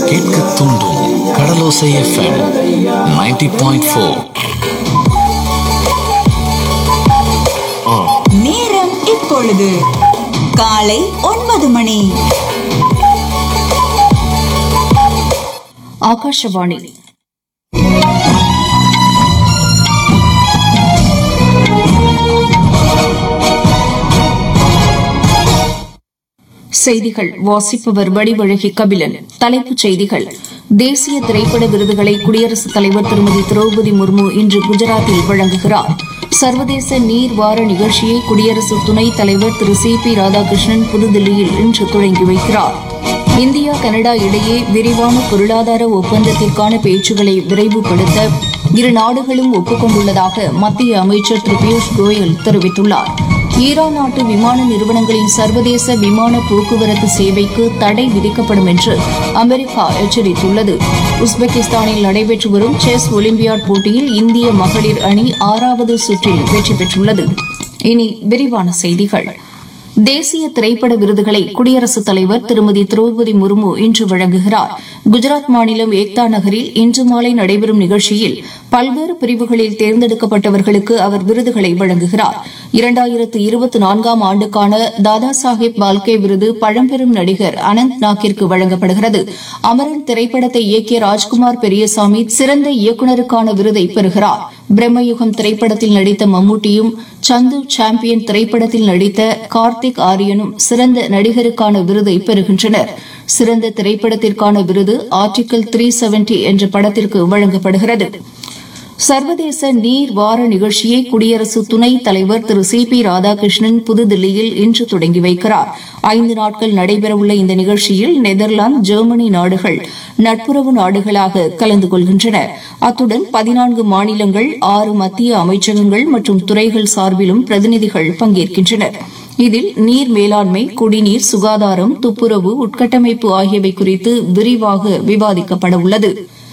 கேட்க தூண்டும் கடலோசை FM 90.4 point four நேரம் இப்பொழுது காலை ஒன்பது மணி ஆகாஷவாணி செய்திகள் வாசிப்பவர் வடிவழகி கபிலன் தலைப்புச் செய்திகள் தேசிய திரைப்பட விருதுகளை குடியரசுத் தலைவர் திருமதி திரௌபதி முர்மு இன்று குஜராத்தில் வழங்குகிறார் சர்வதேச நீர் வார நிகழ்ச்சியை குடியரசு துணைத் தலைவர் திரு சி பி ராதாகிருஷ்ணன் புதுதில்லியில் இன்று தொடங்கி வைக்கிறார் இந்தியா கனடா இடையே விரிவான பொருளாதார ஒப்பந்தத்திற்கான பேச்சுகளை விரைவுபடுத்த இரு நாடுகளும் ஒப்புக்கொண்டுள்ளதாக மத்திய அமைச்சர் திரு பியூஷ் கோயல் தெரிவித்துள்ளார் ஈரான் நாட்டு விமான நிறுவனங்களின் சர்வதேச விமான போக்குவரத்து சேவைக்கு தடை விதிக்கப்படும் என்று அமெரிக்கா எச்சரித்துள்ளது உஸ்பெகிஸ்தானில் நடைபெற்று வரும் செஸ் ஒலிம்பியாட் போட்டியில் இந்திய மகளிர் அணி ஆறாவது சுற்றில் வெற்றி பெற்றுள்ளது இனி விரிவான செய்திகள் தேசிய திரைப்பட விருதுகளை குடியரசுத் தலைவர் திருமதி திரௌபதி முர்மு இன்று வழங்குகிறார் குஜராத் மாநிலம் ஏக்தா நகரில் இன்று மாலை நடைபெறும் நிகழ்ச்சியில் பல்வேறு பிரிவுகளில் தேர்ந்தெடுக்கப்பட்டவர்களுக்கு அவர் விருதுகளை வழங்குகிறார் இரண்டாயிரத்து இருபத்தி நான்காம் ஆண்டுக்கான தாதா சாஹேப் பால்கே விருது பழம்பெரும் நடிகர் அனந்த் நாக்கிற்கு வழங்கப்படுகிறது அமரன் திரைப்படத்தை இயக்கிய ராஜ்குமார் பெரியசாமி சிறந்த இயக்குநருக்கான விருதை பெறுகிறார் பிரம்மயுகம் திரைப்படத்தில் நடித்த மம்முட்டியும் சந்து சாம்பியன் திரைப்படத்தில் நடித்த கார்த்திக் ஆரியனும் சிறந்த நடிகருக்கான விருதை பெறுகின்றனர் சிறந்த திரைப்படத்திற்கான விருது ஆர்டிகிள் த்ரீ செவன்டி என்ற படத்திற்கு வழங்கப்படுகிறது சர்வதேச நீர் வார நிகழ்ச்சியை குடியரசு துணைத் தலைவர் திரு சி பி ராதாகிருஷ்ணன் புதுதில்லியில் இன்று தொடங்கி வைக்கிறார் ஐந்து நாட்கள் நடைபெறவுள்ள இந்த நிகழ்ச்சியில் நெதர்லாந்து ஜெர்மனி நாடுகள் நட்புறவு நாடுகளாக கலந்து கொள்கின்றன அத்துடன் பதினான்கு மாநிலங்கள் ஆறு மத்திய அமைச்சகங்கள் மற்றும் துறைகள் சார்பிலும் பிரதிநிதிகள் பங்கேற்கின்றனர் இதில் நீர் மேலாண்மை குடிநீர் சுகாதாரம் துப்புரவு உட்கட்டமைப்பு ஆகியவை குறித்து விரிவாக விவாதிக்கப்பட உள்ளது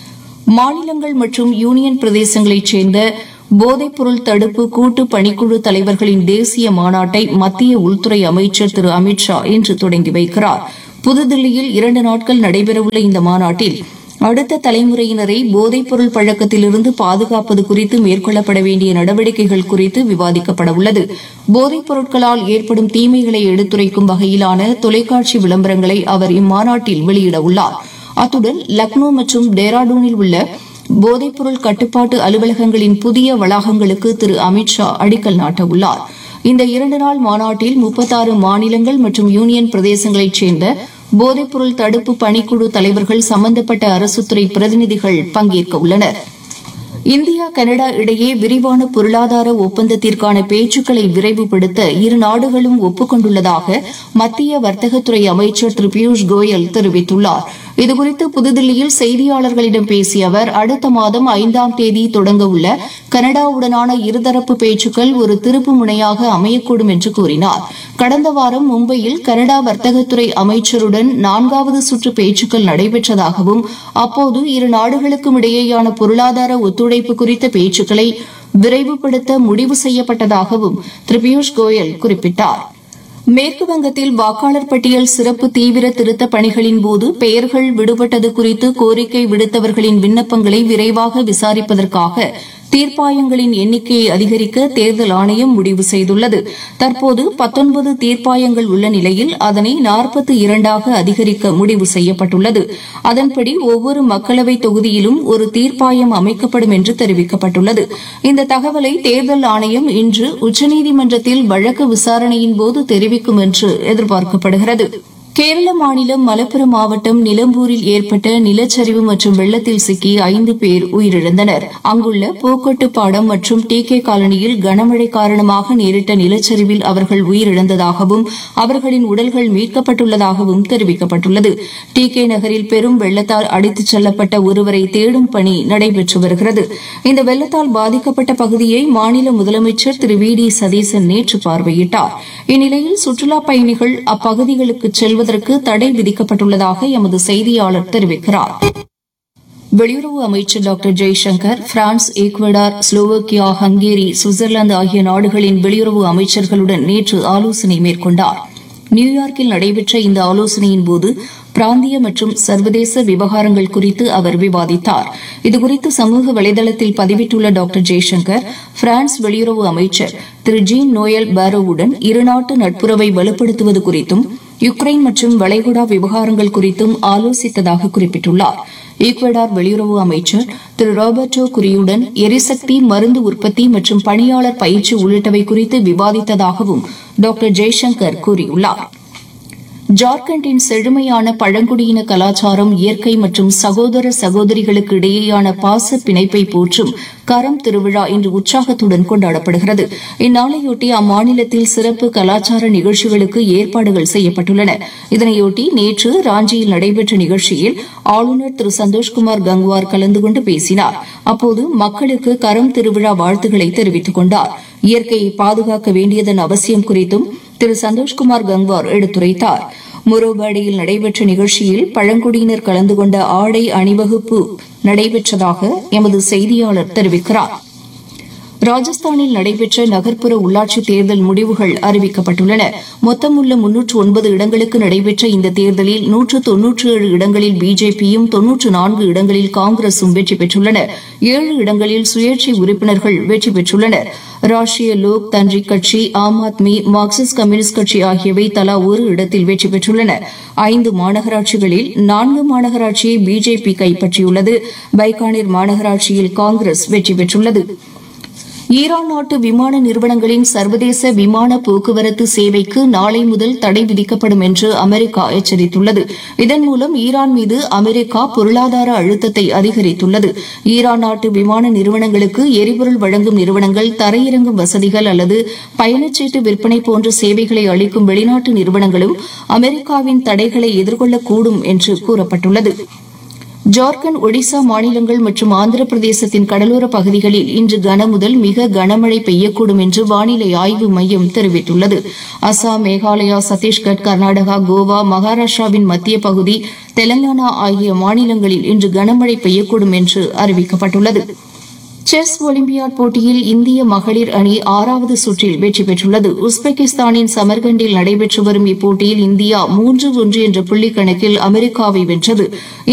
மாநிலங்கள் மற்றும் யூனியன் பிரதேசங்களைச் சேர்ந்த போதைப்பொருள் தடுப்பு கூட்டு பணிக்குழு தலைவர்களின் தேசிய மாநாட்டை மத்திய உள்துறை அமைச்சர் திரு அமித் ஷா இன்று தொடங்கி வைக்கிறார் புதுதில்லியில் இரண்டு நாட்கள் நடைபெறவுள்ள இந்த மாநாட்டில் அடுத்த தலைமுறையினரை போதைப்பொருள் பழக்கத்திலிருந்து பாதுகாப்பது குறித்து மேற்கொள்ளப்பட வேண்டிய நடவடிக்கைகள் குறித்து விவாதிக்கப்பட உள்ளது போதைப் பொருட்களால் ஏற்படும் தீமைகளை எடுத்துரைக்கும் வகையிலான தொலைக்காட்சி விளம்பரங்களை அவர் இம்மாநாட்டில் வெளியிட உள்ளார் அத்துடன் லக்னோ மற்றும் டேராடூனில் உள்ள போதைப்பொருள் கட்டுப்பாட்டு அலுவலகங்களின் புதிய வளாகங்களுக்கு திரு அமித் ஷா அடிக்கல் நாட்டவுள்ளார் இந்த இரண்டு நாள் மாநாட்டில் முப்பத்தாறு மாநிலங்கள் மற்றும் யூனியன் பிரதேசங்களைச் சேர்ந்த போதைப்பொருள் தடுப்பு பணிக்குழு தலைவர்கள் சம்பந்தப்பட்ட அரசுத்துறை பிரதிநிதிகள் பங்கேற்க உள்ளனர் இந்தியா கனடா இடையே விரிவான பொருளாதார ஒப்பந்தத்திற்கான பேச்சுக்களை விரைவுபடுத்த இரு நாடுகளும் ஒப்புக்கொண்டுள்ளதாக மத்திய வர்த்தகத்துறை அமைச்சர் திரு பியூஷ் கோயல் தெரிவித்துள்ளார் இதுகுறித்து புதுதில்லியில் செய்தியாளர்களிடம் பேசிய அவர் அடுத்த மாதம் ஐந்தாம் தேதி தொடங்க உள்ள கனடாவுடனான இருதரப்பு பேச்சுக்கள் ஒரு திருப்பு முனையாக அமையக்கூடும் என்று கூறினார் கடந்த வாரம் மும்பையில் கனடா வர்த்தகத்துறை அமைச்சருடன் நான்காவது சுற்று பேச்சுக்கள் நடைபெற்றதாகவும் அப்போது இரு நாடுகளுக்கும் இடையேயான பொருளாதார ஒத்துழைப்பு குறித்த பேச்சுக்களை விரைவுபடுத்த முடிவு செய்யப்பட்டதாகவும் திரு பியூஷ் கோயல் குறிப்பிட்டார் மேற்கு வங்கத்தில் வாக்காளர் பட்டியல் சிறப்பு தீவிர திருத்த பணிகளின் போது பெயர்கள் விடுபட்டது குறித்து கோரிக்கை விடுத்தவர்களின் விண்ணப்பங்களை விரைவாக விசாரிப்பதற்காக தீர்ப்பாயங்களின் எண்ணிக்கையை அதிகரிக்க தேர்தல் ஆணையம் முடிவு செய்துள்ளது தற்போது பத்தொன்பது தீர்ப்பாயங்கள் உள்ள நிலையில் அதனை நாற்பத்தி இரண்டாக அதிகரிக்க முடிவு செய்யப்பட்டுள்ளது அதன்படி ஒவ்வொரு மக்களவை தொகுதியிலும் ஒரு தீர்ப்பாயம் அமைக்கப்படும் என்று தெரிவிக்கப்பட்டுள்ளது இந்த தகவலை தேர்தல் ஆணையம் இன்று உச்சநீதிமன்றத்தில் வழக்கு விசாரணையின் போது தெரிவிக்கும் என்று எதிர்பார்க்கப்படுகிறது கேரள மாநிலம் மலப்புரம் மாவட்டம் நிலம்பூரில் ஏற்பட்ட நிலச்சரிவு மற்றும் வெள்ளத்தில் சிக்கி ஐந்து பேர் உயிரிழந்தனர் அங்குள்ள பூக்கொட்டுப்பாடம் மற்றும் டி கே காலனியில் கனமழை காரணமாக நேரிட்ட நிலச்சரிவில் அவர்கள் உயிரிழந்ததாகவும் அவர்களின் உடல்கள் மீட்கப்பட்டுள்ளதாகவும் தெரிவிக்கப்பட்டுள்ளது டி கே நகரில் பெரும் வெள்ளத்தால் அடித்துச் செல்லப்பட்ட ஒருவரை தேடும் பணி நடைபெற்று வருகிறது இந்த வெள்ளத்தால் பாதிக்கப்பட்ட பகுதியை மாநில முதலமைச்சர் திரு வி டி சதீசன் நேற்று பார்வையிட்டார் இந்நிலையில் சுற்றுலாப் பயணிகள் அப்பகுதிகளுக்கு செல்வதற்கு தடை விதிக்கப்பட்டுள்ளதாக எமது செய்தியாளர் தெரிவிக்கிறார் வெளியுறவு அமைச்சர் doctor Jaishankar France Ecuador Slovakia Hungary Switzerland ஆகிய நாடுகளின் வெளியுறவு அமைச்சர்களுடன் நேற்று ஆலோசனை மேற்கொண்டார் நியூயார்க்கில் நடைபெற்ற இந்த ஆலோசனையின் போது பிராந்திய மற்றும் சர்வதேச விவகாரங்கள் குறித்து அவர் விவாதித்தார் இதுகுறித்து சமூக வலைதளத்தில் பதிவிட்டுள்ள டாக்டர் ஜெய்சங்கர் பிரான்ஸ் வெளியுறவு அமைச்சர் திரு ஜீன் நோயல் பாரோவுடன் இருநாட்டு நட்புறவை வலுப்படுத்துவது குறித்தும் யுக்ரைன் மற்றும் வளைகுடா விவகாரங்கள் குறித்தும் ஆலோசித்ததாக குறிப்பிட்டுள்ளார் ஈக்வடார் வெளியுறவு அமைச்சர் திரு ராபர்டோ குரியுடன் எரிசக்தி மருந்து உற்பத்தி மற்றும் பணியாளர் பயிற்சி உள்ளிட்டவை குறித்து விவாதித்ததாகவும் டாக்டர் ஜெய்சங்கர் கூறியுள்ளார் ஜார்க்கண்டின் செழுமையான பழங்குடியின கலாச்சாரம் இயற்கை மற்றும் சகோதர சகோதரிகளுக்கு இடையேயான பாச பிணைப்பை போற்றும் கரம் திருவிழா இன்று உற்சாகத்துடன் கொண்டாடப்படுகிறது இந்நாளையொட்டி அம்மாநிலத்தில் சிறப்பு கலாச்சார நிகழ்ச்சிகளுக்கு ஏற்பாடுகள் செய்யப்பட்டுள்ளன இதனையொட்டி நேற்று ராஞ்சியில் நடைபெற்ற நிகழ்ச்சியில் ஆளுநர் திரு சந்தோஷ்குமார் கங்வார் கலந்து கொண்டு பேசினார் அப்போது மக்களுக்கு கரம் திருவிழா வாழ்த்துக்களை தெரிவித்துக் கொண்டார் இயற்கையை பாதுகாக்க வேண்டியதன் அவசியம் குறித்தும் திரு சந்தோஷ்குமார் கங்வார் எடுத்துரைத்தார் முரோபாடியில் நடைபெற்ற நிகழ்ச்சியில் பழங்குடியினர் கலந்து கொண்ட ஆடை அணிவகுப்பு நடைபெற்றதாக எமது செய்தியாளர் தெரிவிக்கிறார் ராஜஸ்தானில் நடைபெற்ற நகர்ப்புற உள்ளாட்சி தேர்தல் முடிவுகள் அறிவிக்கப்பட்டுள்ளன மொத்தமுள்ள முன்னூற்று ஒன்பது இடங்களுக்கு நடைபெற்ற இந்த தேர்தலில் நூற்று தொன்னூற்று ஏழு இடங்களில் பிஜேபியும் தொன்னூற்று நான்கு இடங்களில் காங்கிரசும் வெற்றி பெற்றுள்ளன ஏழு இடங்களில் சுயேட்சை உறுப்பினர்கள் வெற்றி பெற்றுள்ளனர் ராஷ்டிரிய லோக் தன்றிக் கட்சி ஆம் ஆத்மி மார்க்சிஸ்ட் கம்யூனிஸ்ட் கட்சி ஆகியவை தலா ஒரு இடத்தில் வெற்றி பெற்றுள்ளன ஐந்து மாநகராட்சிகளில் நான்கு மாநகராட்சியை பிஜேபி கைப்பற்றியுள்ளது பைகானிர் மாநகராட்சியில் காங்கிரஸ் வெற்றி பெற்றுள்ளது ஈரான் நாட்டு விமான நிறுவனங்களின் சர்வதேச விமான போக்குவரத்து சேவைக்கு நாளை முதல் தடை விதிக்கப்படும் என்று அமெரிக்கா எச்சரித்துள்ளது இதன் மூலம் ஈரான் மீது அமெரிக்கா பொருளாதார அழுத்தத்தை அதிகரித்துள்ளது ஈரான் நாட்டு விமான நிறுவனங்களுக்கு எரிபொருள் வழங்கும் நிறுவனங்கள் தரையிறங்கும் வசதிகள் அல்லது பயணச்சீட்டு விற்பனை போன்ற சேவைகளை அளிக்கும் வெளிநாட்டு நிறுவனங்களும் அமெரிக்காவின் தடைகளை எதிர்கொள்ளக்கூடும் என்று கூறப்பட்டுள்ளது ஜார்க்கண்ட் ஒடிசா மாநிலங்கள் மற்றும் ஆந்திர பிரதேசத்தின் கடலோர பகுதிகளில் இன்று கனமுதல் மிக கனமழை பெய்யக்கூடும் என்று வானிலை ஆய்வு மையம் தெரிவித்துள்ளது அசாம் மேகாலயா சத்தீஸ்கர் கர்நாடகா கோவா மகாராஷ்டிராவின் மத்திய பகுதி தெலங்கானா ஆகிய மாநிலங்களில் இன்று கனமழை பெய்யக்கூடும் என்று அறிவிக்கப்பட்டுள்ளது செஸ் ஒலிம்பியாட் போட்டியில் இந்திய மகளிர் அணி ஆறாவது சுற்றில் வெற்றி பெற்றுள்ளது உஸ்பெகிஸ்தானின் சமர்கண்டில் நடைபெற்று வரும் இப்போட்டியில் இந்தியா மூன்று ஒன்று என்ற புள்ளி கணக்கில் அமெரிக்காவை வென்றது